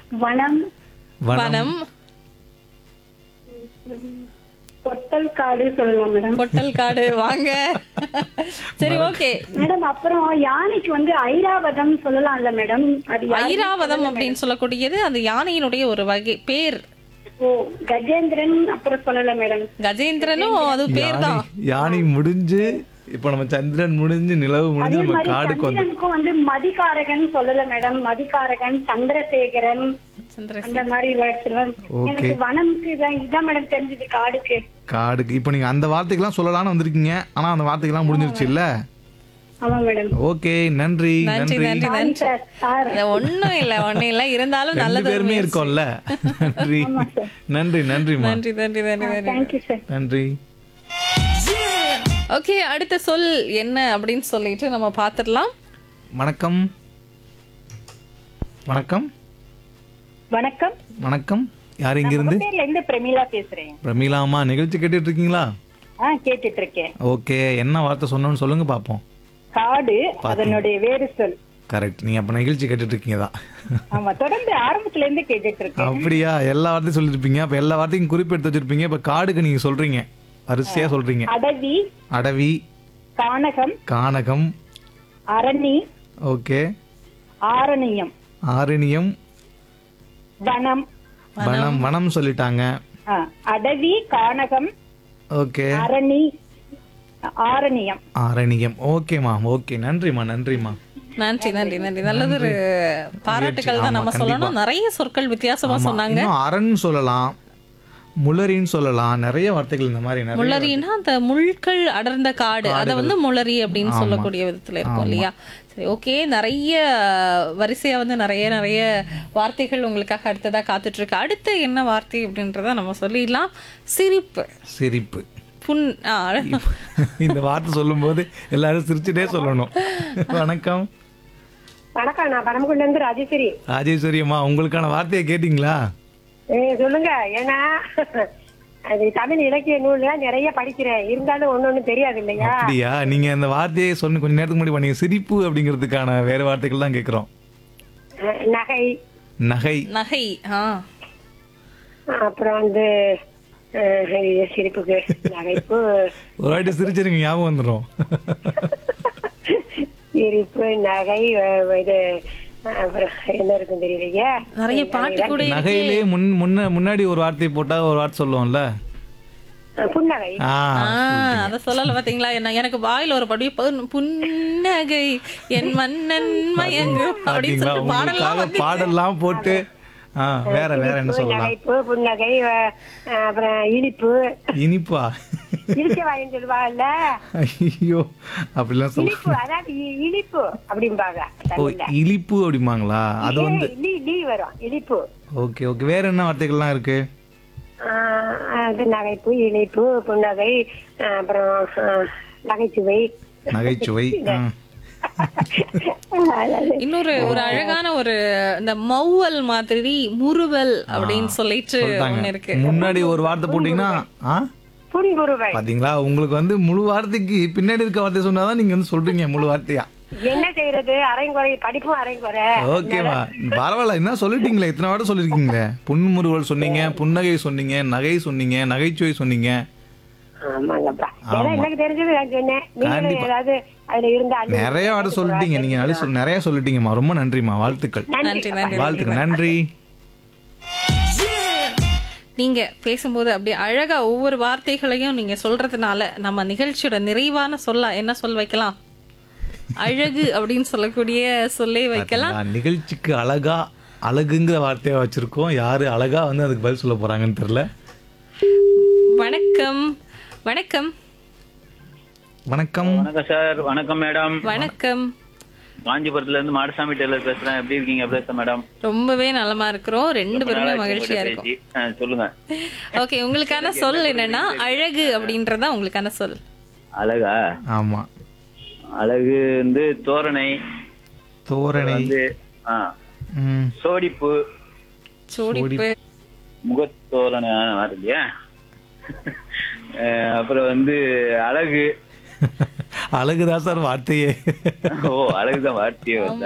வனம் வனம் வனம் பொட்டல் காடு சொல்லலாம் மேடம் பொட்டல் காடு வாங்க சரி ஓகே மேடம் அப்புறம் யானைக்கு வந்து ஐராவதம் சொல்லலாம்ல மேடம் அது யாரு- ஐராவதம் அப்படின்னு சொல்லக்கூடியது அந்த யானையினுடைய ஒரு வகை பேர் ஓ கஜேந்திரன் அப்புறம் சொல்லல மேடம் கஜேந்திரனும் அது பேர் தான் யானை யானை முடிஞ்சு இப்ப நம்ம சந்திரன் முடிஞ்சு நிலவு முடிஞ்சு அதே நம்ம மாதிரி காடுக்கு வந்து சந்திரனுக்கும் வந்து மதிகாரகன் சொல்லல மேடம் மதிகாரகன் சந்திரசேகரன் சந்திரசேகர். அந்த மாதிரி words எல்லாம் Okay. எனக்கு வனம்க்கு இதான் இதான் மேடம் தெரிஞ்சது காடுக்கு காடுக்கு இப்ப நீங்க அந்த வார்த்தைக்கெல்லாம் சொல்லலாம்னு வந்திருக்கீங்க ஆனா அந்த வார்த்தைக்கெல்லாம் முடிஞ்சிருச்சு இல்ல ஆமா மேடம் ஓகே நன்றி நன்றி நன்றி நன்றி நன்றி சார் சார் இல்ல, ஒண்ணும் இல்ல ஒண்ணும் இல்ல இருந்தாலும் ரெண்டு நல்லது பேருமே இருக்கோம்ல நன்றி நன்றி நன்றிமா நன்றி நன்றி நன்றி நன்றி தேங்க்யூ சார் நன்றி ஓகே அடுத்த சொல் என்ன அப்படின்னு சொல்லிட்டு நம்ம பாத்துடலாம் வணக்கம் வணக்கம் வணக்கம் வணக்கம் யார் இங்க இருந்து பேர்ல இருந்து பிரமிளா பேசுறேன் பிரமீலாமா நிகழ்ச்சி கேட்டுட்டு இருக்கீங்களா ஆ கேட்டுட்டு இருக்கேன் ஓகே என்ன வார்த்தை சொன்னோம்னு சொல்லுங்க பாப்போம் காடு அதனுடைய வேறு சொல் கரெக்ட் நீங்க அப்ப நிகழ்ச்சி கேட்டுட்டு இருக்கீங்க தான் ஆமா தொடர்ந்து ஆரம்பத்துல இருந்து கேட்டுட்டு இருக்கேன் அப்படியா எல்லா வார்த்தையும் சொல்லிருப்பீங்க அப்ப எல்லா வார்த்தையும் குறிப்பெடுத்து வச்சிருப்பீங்க இப்ப காடுக்கு நீங்க சொல்றீங்க வரிசையா சொல்றீங்க அடவி அடவி கானகம் கானகம் அரணி ஓகே ஆரணியம் ஆரணியம் வனம் வனம் வனம் சொல்லிட்டாங்க ஆ, அடவி கானகம் ஓகே அரணி ஆரணியம் ஆரணியம் ஓகேமா ஓகே நன்றிமா நன்றிமா நன்றி நன்றி நன்றி நல்லது ஒரு பாராட்டுகள் தான் நம்ம சொல்லணும் நிறைய சொற்கள் வித்தியாசமா ஆமா, சொன்னாங்க இன்னும் அரண் சொல்லலாம் முளரின்னு சொல்லலாம் நிறைய வார்த்தைகள் இந்த மாதிரி நிறைய முளரின்னா அந்த முள்கள் அடர்ந்த காடு அதை வந்து முளரி அப்படின்னு சொல்லக்கூடிய விதத்துல இருக்கும் இல்லையா சரி ஓகே நிறைய வரிசையா வந்து நிறைய நிறைய வார்த்தைகள் உங்களுக்காக அடுத்ததா காத்துட்டு இருக்கு அடுத்து என்ன வார்த்தை அப்படின்றத நம்ம சொல்லிடலாம் சிரிப்பு சிரிப்பு புன் ஆ, இந்த வார்த்தை சொல்லும்போது எல்லாரும் சிரிச்சுட்டே சொல்லணும் வணக்கம் வணக்கம் நான் பரமக்குள்ள இருந்து ராஜேஸ்வரி ராஜேஸ்வரி அம்மா உங்களுக்கான வார்த்தையை கேட்டிங்களா சொல்லுங்க ஏன்னா அது தமிழ் இலக்கிய நூல்ல நிறைய படிக்கிறேன் இருந்தாலும் ஒண்ணு ஒண்ணு தெரியாது இல்லையா அப்படியா நீங்க அந்த வார்த்தையை சொன்ன கொஞ்ச நேரத்துக்கு முன்னாடி பண்ணீங்க சிரிப்பு அப்படிங்கிறதுக்கான வேற வார்த்தைகள் தான் கேக்குறோம் அஹ் நகை நகை நகை ஆ அப்புறம் வந்து அஹ், இது சிரிப்புக்கு நகைப்பு ஒரு வாட்டி சிரிச்சிருங்க ஞாபகம் வந்துடும் சிரிப்பு நகை அஹ், இது அஹ், அப்புறம் என்ன இருக்கும் தெரியலையே நிறைய பாட்டு கூட இருக்கு. நகையிலே முன் முன்ன முன்னாடி ஒரு வார்த்தை போட்டா ஒரு வார்த்தை சொல்லுவோம்ல அஹ், புன்னகை ஆ ஆ, அத சொல்லல பாத்தீங்களா என்ன எனக்கு வாயில ஒரு படி பொன்- புன்னகை என் மன்னன் மயங்கும் அப்படின்னு பாத்தீங்களா சொல்லிட்டு பாடலாம் உங்களுக்காக பாடலாம் போட்டு ஆ வேற வேற என்ன சொல்லலாம் நகைப்பு புன்னகை அஹ், அஹ், அப்புறம் இனிப்பு இனிப்பா இனிச்ச வாயின்னு சொல்லுவாங்கல்ல ஐயோ அப்படிலாம் சொல்ல இனிப்பு அதாவது இ- இனிப்பு அப்படிம்பாங்க ஓ தமிழ்ல இனிப்பு அப்படிம்பாங்களா அது வந்து ஏய், லீ லீ வரும் இனிப்பு ஓகே ஓகே வேற என்ன வார்த்தைகள்லாம் இருக்கு ஆஹ் அது நகைப்பு இனிப்பு புன்னகை ஆஹ் அப்புறம் ஆஹ் நகைச்சுவை நகைச்சுவை ஆ. அதாவது இன்னொரு ஒரு அழகான ஒரு இந்த மௌவல் மாதிரி முறுவல் அப்படின்னு சொல்லிட்டு ஒண்ணு இருக்கு சொல்லிட்டாங்க முன்னாடி ஒரு வார்த்தை போட்டீங்கன்னா ஆ புன்குருவை பாத்தீங்களா உங்களுக்கு வந்து முழு வார்த்தைக்கு பின்னாடி இருக்க வார்த்தை சொன்னாதான் நீங்க வந்து சொல்றீங்க முழு வார்த்தையா என்ன செய்யறது அரைங்குறை படிப்பும் அரைங்குறை ஓகேவா பரவாயில்ல என்ன சொல்லிட்டீங்களே இத்தனை வாரம் சொல்லிருக்கீங்களே புன்முறுவல் சொன்னீங்க புன்னகை சொன்னீங்க நகை சொன்னீங்க நகைச்சுவை சொன்னீங்க ஆமாங்கப்பா ஏன்னா எனக்கு தெரிஞ்சது நான் சொன்னேன் நீங்களும் கண்டிப்பா. ஏதாவது அதுல இருந்தா அள்ளி- நிறைய வார்த்தை சொல்லிட்டீங்க நீங்க நிறைய சொல்- நிறைய சொல்லிட்டீங்கம்மா ரொம்ப நன்றிம்மா வாழ்த்துக்கள் நன்றி நன்றி வாழ்த்துக்கள் நன்றி நீங்க பேசும்போது அப்படியே அழகா ஒவ்வொரு வார்த்தைகளையும் நீங்க சொல்றதுனால நம்ம நிகழ்ச்சியோட நிறைவான சொல்ல என்ன சொல் வைக்கலாம் அழகு அப்படின்னு சொல்லக்கூடிய சொல்லே வைக்கலாம் பாத்தீங்களா, நிகழ்ச்சிக்கு அழகா அழகுங்கிற வார்த்தையை வச்சிருக்கோம் யாரு அழகா வந்து அதுக்கு பதில் சொல்ல போறாங்கன்னு தெரியல வணக்கம் வணக்கம் வணக்கம் வணக்கம் சார் வணக்கம் மேடம் வணக்கம் காஞ்சிபுரத்துல இருந்து மாடசாமி டெய்லர் பேசுறேன் எப்படி இருக்கீங்க பேச மேடம் ரொம்பவே நலமா இருக்கிறோம் ரெண்டு பேருமே மகிழ்ச்சியா இருக்கும் பேசி. ஆ, சொல்லுங்க ஓகே உங்களுக்கான சொல் என்னன்னா அழகு அப்படின்றதா உங்களுக்கான சொல் அழகா ஆமா அழகு வந்து தோரணை தோரணை வந்து ஆ, ம், சோடிப்பு சோடிப்பு முகத்தோரணை ஆ, வருது இல்லையா அஹ், அப்புறம் வந்து அழகு அழகுதான் சார் வார்த்தையே ஓ அழகுதான் வார்த்தையே வருது